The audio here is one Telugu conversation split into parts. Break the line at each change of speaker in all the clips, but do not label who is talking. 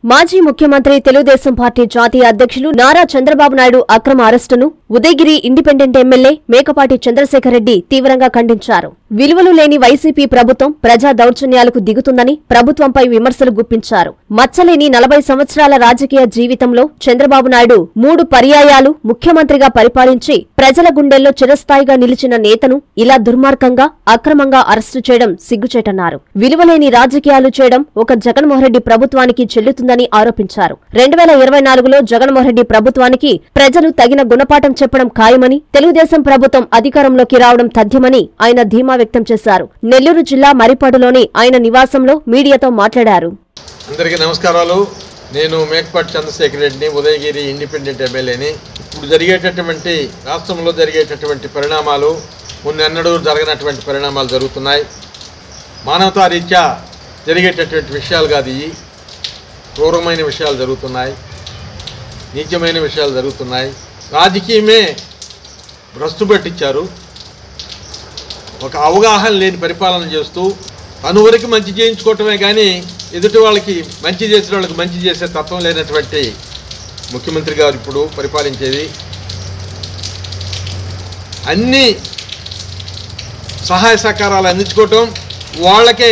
మాజీ ముఖ్యమంత్రి తెలుగుదేశం పార్టీ జాతీయ అధ్యక్షులు నారా చంద్రబాబు నాయుడు అక్రమ అరెస్టును ఉదయగిరి ఇండిపెండెంట్ ఎమ్మెల్యే మేకపాటి చంద్రశేఖర్ రెడ్డి తీవ్రంగా ఖండించారు విలువలు లేని వైసీపీ ప్రభుత్వం ప్రజా దౌర్జన్యాలకు దిగుతుందని ప్రభుత్వంపై విమర్శలు గుప్పించారు మచ్చలేని నలభై సంవత్సరాల రాజకీయ జీవితంలో చంద్రబాబు నాయుడు మూడు పర్యాయాలు ముఖ్యమంత్రిగా పరిపాలించి ప్రజల గుండెల్లో చిరస్థాయిగా నిలిచిన నేతను ఇలా దుర్మార్గంగా అక్రమంగా అరెస్టు చేయడం సిగ్గుచేటన్నారు విలువలేని రాజకీయాలు చేయడం ఒక జగన్మోహన్ రెడ్డి ప్రభుత్వానికి చెల్లుతుందని ఆరోపించారు రెండు వేల ఇరవై నాలుగులో జగన్మోహన్ రెడ్డి ప్రభుత్వానికి ప్రజలు తగిన గుణపాఠం చెప్పడం ఖాయమని తెలుగుదేశం ప్రభుత్వం అధికారంలోకి రావడం తథ్యమని ఆయన ధీమా వ్యక్తం చేశారు నెల్లూరు జిల్లా మరిపాడులోని ఆయన నివాసంలో మీడియాతో మాట్లాడారు
అందరికీ నమస్కారాలు నేను మేకపాటి చంద్రశేఖర్ రెడ్డిని ఉదయగిరి ఇండిపెండెంట్ ఎమ్మెల్యేని ఇప్పుడు జరిగేటటువంటి రాష్ట్రంలో జరిగేటటువంటి పరిణామాలు మున్నెన్నడూ జరగనటువంటి పరిణామాలు జరుగుతున్నాయి మానవతా రీత్యా జరిగేటటువంటి విషయాలు కాదు ఇవి క్రూరమైన విషయాలు జరుగుతున్నాయి నీచమైన విషయాలు జరుగుతున్నాయి రాజకీయమే భ్రష్టు పట్టించారు ఒక అవగాహన లేని పరిపాలన చేస్తూ తను వరకు మంచి చేయించుకోవటమే కానీ ఎదుటి వాళ్ళకి మంచి చేసిన వాళ్ళకి మంచి చేసే తత్వం లేనటువంటి ముఖ్యమంత్రి గారు ఇప్పుడు పరిపాలించేది అన్ని సహాయ సహకారాలు అందించుకోవటం వాళ్ళకే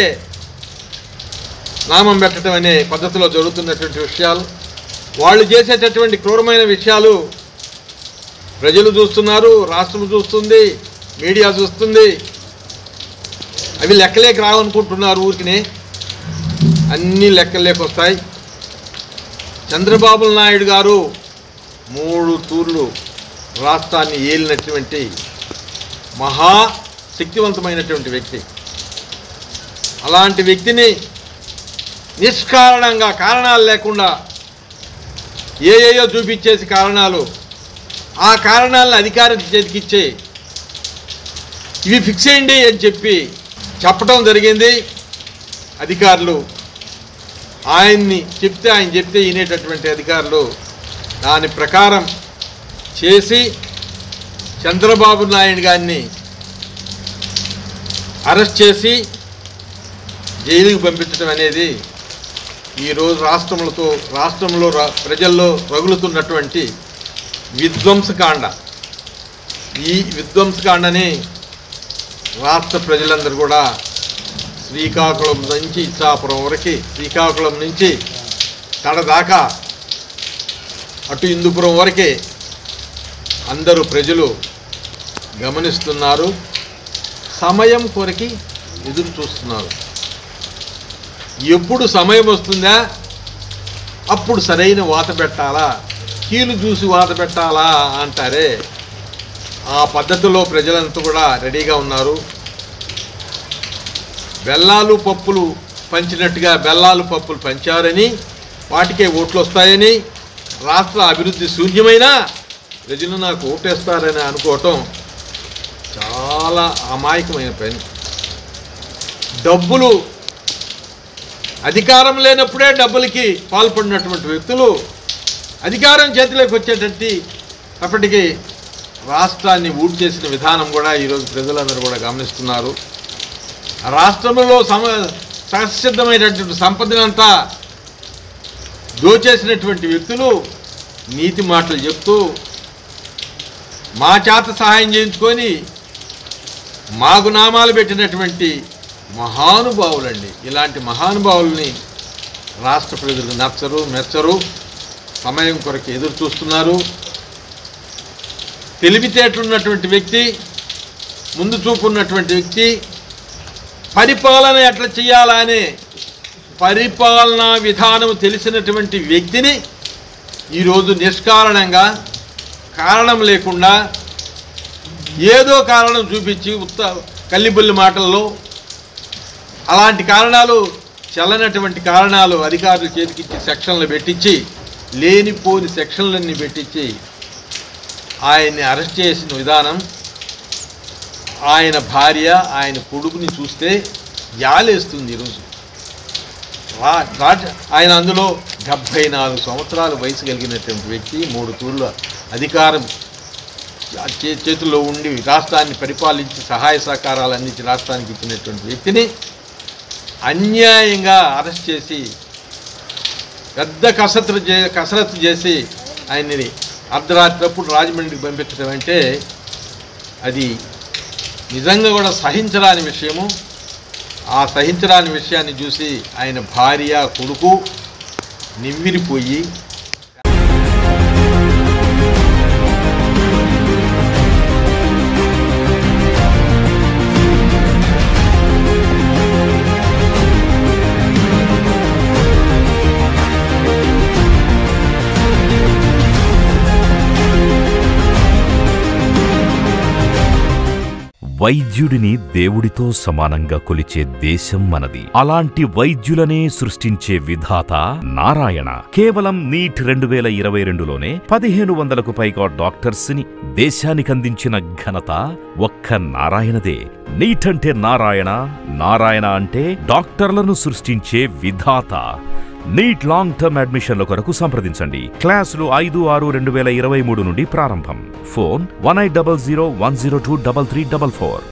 నామం పెట్టడం అనే పద్ధతిలో జరుగుతున్నటువంటి విషయాలు వాళ్ళు చేసేటటువంటి క్రూరమైన విషయాలు ప్రజలు చూస్తున్నారు రాష్ట్రం చూస్తుంది మీడియా చూస్తుంది అవి లెక్కలేక రావనుకుంటున్నారు ఊరికినే అన్ని లెక్కలేక వస్తాయి చంద్రబాబు నాయుడు గారు మూడు తూర్లు రాష్ట్రాన్ని ఏలినటువంటి మహా శక్తివంతమైనటువంటి వ్యక్తి అలాంటి వ్యక్తిని నిష్కారణంగా కారణాలు లేకుండా ఏ ఏయో చూపించేసి కారణాలు ఆ కారణాలను అధికారం చేతికిచ్చే ఇవి ఫిక్స్ చేయండి అని చెప్పి చెప్పడం జరిగింది అధికారులు ఆయన్ని చెప్తే ఆయన చెప్తే వినేటటువంటి అధికారులు దాని ప్రకారం చేసి చంద్రబాబు నాయుడు గారిని అరెస్ట్ చేసి జైలుకి పంపించడం అనేది ఈరోజు రాష్ట్రములతో రాష్ట్రంలో ర- ప్రజల్లో రగులుతున్నటువంటి విధ్వంసకాండ ఈ విధ్వంసకాండని రాష్ట్ర ప్రజలందరూ కూడా శ్రీకాకుళం నుంచి ఇచ్చాపురం వరకు శ్రీకాకుళం నుంచి కడ దాకా అటు ఇందుపురం వరకే అందరూ ప్రజలు గమనిస్తున్నారు సమయం కొరకి ఎదురు చూస్తున్నారు ఎప్పుడు సమయం వస్తుందా అప్పుడు సరైన వాత పెట్టాలా కీలు చూసి వాత పెట్టాలా అంటారే ఆ పద్ధతిలో ప్రజలంతా కూడా రెడీగా ఉన్నారు బెల్లాలు పప్పులు పంచినట్టుగా బెల్లాలు పప్పులు పంచారని వాటికే ఓట్లు వస్తాయని రాష్ట్ర అభివృద్ధి శూన్యమైనా ప్రజలు నాకు ఓటేస్తారని అనుకోవటం చాలా అమాయకమైన పని డబ్బులు అధికారం లేనప్పుడే డబ్బులకి పాల్పడినటువంటి వ్యక్తులు అధికారం చేతిలోకి వచ్చేటట్టు అప్పటికి రాష్ట్రాన్ని ఊడ్ చేసిన విధానం కూడా ఈరోజు ప్రజలందరూ కూడా గమనిస్తున్నారు రాష్ట్రంలో సమ సహసిద్ధమైనటువంటి సంపదనంతా దోచేసినటువంటి వ్యక్తులు నీతి మాటలు చెప్తూ మా చేత సహాయం చేయించుకొని మాకు నామాలు పెట్టినటువంటి మహానుభావులండి ఇలాంటి మహానుభావుల్ని రాష్ట్ర ప్రజలు నచ్చరు మెచ్చరు సమయం కొరకు ఎదురు చూస్తున్నారు తెలివితేటలున్నటువంటి వ్యక్తి ముందు చూపు ఉన్నటువంటి వ్యక్తి పరిపాలన ఎట్లా చేయాలా అనే పరిపాలనా విధానం తెలిసినటువంటి వ్యక్తిని ఈరోజు నిష్కారణంగా కారణం లేకుండా ఏదో కారణం చూపించి ఉత్త కల్లిబుల్లి మాటల్లో అలాంటి కారణాలు చెల్లనటువంటి కారణాలు అధికారులు చేతికిచ్చి సెక్షన్లు పెట్టించి లేనిపోని సెక్షన్లన్నీ పెట్టించి ఆయన్ని అరెస్ట్ చేసిన విధానం ఆయన భార్య ఆయన కొడుకుని చూస్తే యాలేస్తుంది ఈరోజు రా రాజ ఆయన అందులో డెబ్భై నాలుగు సంవత్సరాల వయసు కలిగినటువంటి వ్యక్తి మూడు తూర్ల అధికారం చే- చేతుల్లో ఉండి రాష్ట్రాన్ని పరిపాలించి సహాయ సహకారాలు అందించి రాష్ట్రానికి ఇచ్చినటువంటి వ్యక్తిని అన్యాయంగా అరెస్ట్ చేసి పెద్ద కసరత్తు చే కసరత్తు చేసి ఆయన్ని అర్ధరాత్రప్పుడు రాజమండ్రికి పంపించడం అంటే అది నిజంగా కూడా సహించరాని విషయము ఆ సహించరాని విషయాన్ని చూసి ఆయన భార్య కొడుకు నివ్విరిపోయి
వైద్యుడిని దేవుడితో సమానంగా కొలిచే దేశం మనది అలాంటి వైద్యులనే సృష్టించే విధాత నారాయణ కేవలం నీట్ రెండు వేల ఇరవై రెండులోనే పదిహేను వందలకు పైగా డాక్టర్స్ ని దేశానికందించిన ఘనత ఒక్క నారాయణదే నీట్ అంటే నారాయణ నారాయణ అంటే డాక్టర్లను సృష్టించే విధాత నీట్ లాంగ్ టర్మ్ అడ్మిషన్ల కొరకు సంప్రదించండి క్లాసులు ఐదు ఆరు రెండు వేల ఇరవై మూడు నుండి ప్రారంభం phone one eight double zero one zero two double three double four